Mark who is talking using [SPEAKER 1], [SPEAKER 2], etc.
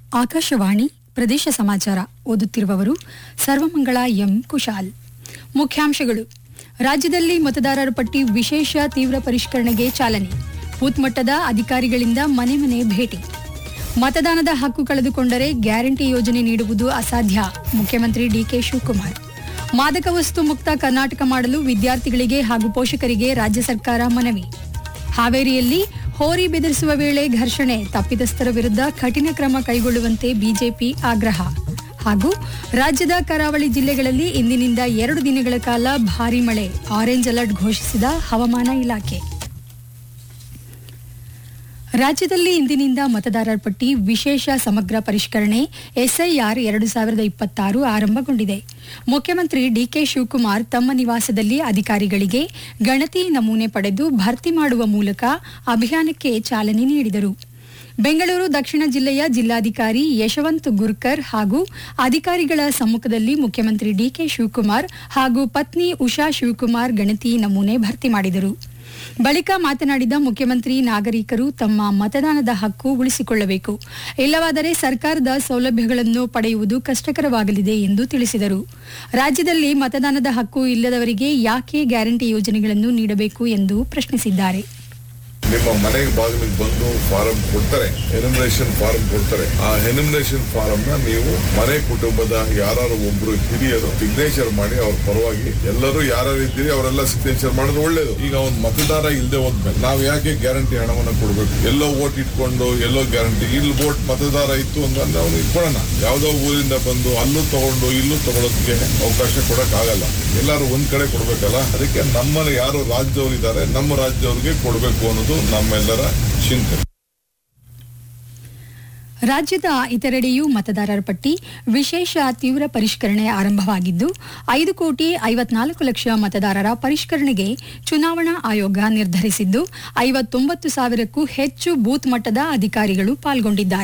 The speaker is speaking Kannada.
[SPEAKER 1] ಆಕಾಶವಾಣಿ ಪ್ರದೇಶ ಸಮಾಚಾರ ಓದುತ್ತಿರುವವರು ಸರ್ವಮಂಗಳ ಎಂ ಕುಶಾಲ್ ಮುಖ್ಯಾಂಶಗಳು ರಾಜ್ಯದಲ್ಲಿ ಮತದಾರರ ಪಟ್ಟಿ ವಿಶೇಷ ತೀವ್ರ ಪರಿಷ್ಕರಣೆಗೆ ಚಾಲನೆ ಬೂತ್ ಮಟ್ಟದ ಅಧಿಕಾರಿಗಳಿಂದ ಮನೆ ಮನೆ ಭೇಟಿ ಮತದಾನದ ಹಕ್ಕು ಕಳೆದುಕೊಂಡರೆ ಗ್ಯಾರಂಟಿ ಯೋಜನೆ ನೀಡುವುದು ಅಸಾಧ್ಯ ಮುಖ್ಯಮಂತ್ರಿ ಡಿಕೆ ಶಿವಕುಮಾರ್ ಮಾದಕ ವಸ್ತು ಮುಕ್ತ ಕರ್ನಾಟಕ ಮಾಡಲು ವಿದ್ಯಾರ್ಥಿಗಳಿಗೆ ಹಾಗೂ ಪೋಷಕರಿಗೆ ರಾಜ್ಯ ಸರ್ಕಾರ ಮನವಿ ಹಾವೇರಿಯಲ್ಲಿ ಹೋರಿ ಬೆದರಿಸುವ ವೇಳೆ ಘರ್ಷಣೆ ತಪ್ಪಿತಸ್ಥರ ವಿರುದ್ಧ ಕಠಿಣ ಕ್ರಮ ಕೈಗೊಳ್ಳುವಂತೆ ಬಿಜೆಪಿ ಆಗ್ರಹ ಹಾಗೂ ರಾಜ್ಯದ ಕರಾವಳಿ ಜಿಲ್ಲೆಗಳಲ್ಲಿ ಇಂದಿನಿಂದ ಎರಡು ದಿನಗಳ ಕಾಲ ಭಾರೀ ಮಳೆ ಆರೆಂಜ್ ಅಲರ್ಟ್ ಘೋಷಿಸಿದ ಹವಾಮಾನ ಇಲಾಖೆ ರಾಜ್ಯದಲ್ಲಿ ಇಂದಿನಿಂದ ಮತದಾರರ ಪಟ್ಟಿ ವಿಶೇಷ ಸಮಗ್ರ ಪರಿಷ್ಕರಣೆ ಎಸ್ಐಆರ್ ಎರಡು ಸಾವಿರದ ಇಪ್ಪತ್ತಾರು ಆರಂಭಗೊಂಡಿದೆ ಮುಖ್ಯಮಂತ್ರಿ ಡಿಕೆ ಶಿವಕುಮಾರ್ ತಮ್ಮ ನಿವಾಸದಲ್ಲಿ ಅಧಿಕಾರಿಗಳಿಗೆ ಗಣತಿ ನಮೂನೆ ಪಡೆದು ಭರ್ತಿ ಮಾಡುವ ಮೂಲಕ ಅಭಿಯಾನಕ್ಕೆ ಚಾಲನೆ ನೀಡಿದರು ಬೆಂಗಳೂರು ದಕ್ಷಿಣ ಜಿಲ್ಲೆಯ ಜಿಲ್ಲಾಧಿಕಾರಿ ಯಶವಂತ್ ಗುರ್ಕರ್ ಹಾಗೂ ಅಧಿಕಾರಿಗಳ ಸಮ್ಮುಖದಲ್ಲಿ ಮುಖ್ಯಮಂತ್ರಿ ಡಿಕೆ ಶಿವಕುಮಾರ್ ಹಾಗೂ ಪತ್ನಿ ಉಷಾ ಶಿವಕುಮಾರ್ ಗಣತಿ ನಮೂನೆ ಭರ್ತಿ ಮಾಡಿದರು ಬಳಿಕ ಮಾತನಾಡಿದ ಮುಖ್ಯಮಂತ್ರಿ ನಾಗರಿಕರು ತಮ್ಮ ಮತದಾನದ ಹಕ್ಕು ಉಳಿಸಿಕೊಳ್ಳಬೇಕು ಇಲ್ಲವಾದರೆ ಸರ್ಕಾರದ ಸೌಲಭ್ಯಗಳನ್ನು ಪಡೆಯುವುದು ಕಷ್ಟಕರವಾಗಲಿದೆ ಎಂದು ತಿಳಿಸಿದರು ರಾಜ್ಯದಲ್ಲಿ ಮತದಾನದ ಹಕ್ಕು ಇಲ್ಲದವರಿಗೆ ಯಾಕೆ ಗ್ಯಾರಂಟಿ ಯೋಜನೆಗಳನ್ನು ನೀಡಬೇಕು ಎಂದು ಪ್ರಶ್ನಿಸಿದ್ದಾರೆ
[SPEAKER 2] ನಿಮ್ಮ ಮನೆಗೆ ಬಾಗಿಲಿಗೆ ಬಂದು ಫಾರಂ ಕೊಡ್ತಾರೆ ಎನಿಮಿನೇಷನ್ ಫಾರಂ ಕೊಡ್ತಾರೆ ಆ ಎನಿಮಿನೇಷನ್ ಫಾರಂ ನ ನೀವು ಮನೆ ಕುಟುಂಬದ ಯಾರು ಒಬ್ರು ಹಿರಿಯರು ಸಿಗ್ನೇಚರ್ ಮಾಡಿ ಅವ್ರ ಪರವಾಗಿ ಎಲ್ಲರೂ ಯಾರ್ಯಾರು ಇದ್ದೀರಿ ಅವರೆಲ್ಲ ಸಿಗ್ನೇಚರ್ ಮಾಡೋದು ಒಳ್ಳೇದು ಈಗ ಒಂದು ಮತದಾರ ಇಲ್ಲದೆ ಹೋದ್ಮೇಲೆ ನಾವು ಯಾಕೆ ಗ್ಯಾರಂಟಿ ಹಣವನ್ನು ಕೊಡಬೇಕು ಎಲ್ಲೋ ಓಟ್ ಇಟ್ಕೊಂಡು ಎಲ್ಲೋ ಗ್ಯಾರಂಟಿ ಇಲ್ಲಿ ಓಟ್ ಮತದಾರ ಇತ್ತು ಅಂತಂದ್ರೆ ಅವ್ನು ಇಟ್ಕೊಳ್ಳೋಣ ಯಾವ್ದೋ ಊರಿಂದ ಬಂದು ಅಲ್ಲೂ ತಗೊಂಡು ಇಲ್ಲೂ ತಗೊಳೋದಕ್ಕೆ ಅವಕಾಶ ಕೊಡಕ್ ಆಗಲ್ಲ ಎಲ್ಲರೂ ಒಂದ್ ಕಡೆ ಕೊಡ್ಬೇಕಲ್ಲ ಅದಕ್ಕೆ ನಮ್ಮ ಯಾರು ರಾಜ್ಯದವ್ರು ಇದ್ದಾರೆ ನಮ್ಮ ರಾಜ್ಯದವ್ರಿಗೆ ಕೊಡಬೇಕು ಅನ್ನೋದು ನಮ್ಮೆಲ್ಲರ ಚಿಂತನೆ
[SPEAKER 1] ರಾಜ್ಯದ ಇತರೆಡೆಯೂ ಮತದಾರರ ಪಟ್ಟಿ ವಿಶೇಷ ತೀವ್ರ ಪರಿಷ್ಕರಣೆ ಆರಂಭವಾಗಿದ್ದು ಐದು ಕೋಟಿ ಐವತ್ನಾಲ್ಕು ಲಕ್ಷ ಮತದಾರರ ಪರಿಷ್ಕರಣೆಗೆ ಚುನಾವಣಾ ಆಯೋಗ ನಿರ್ಧರಿಸಿದ್ದು ಐವತ್ತೊಂಬತ್ತು ಸಾವಿರಕ್ಕೂ ಹೆಚ್ಚು ಬೂತ್ ಮಟ್ಟದ ಅಧಿಕಾರಿಗಳು ಪಾಲ್ಗೊಂಡಿದ್ದಾರೆ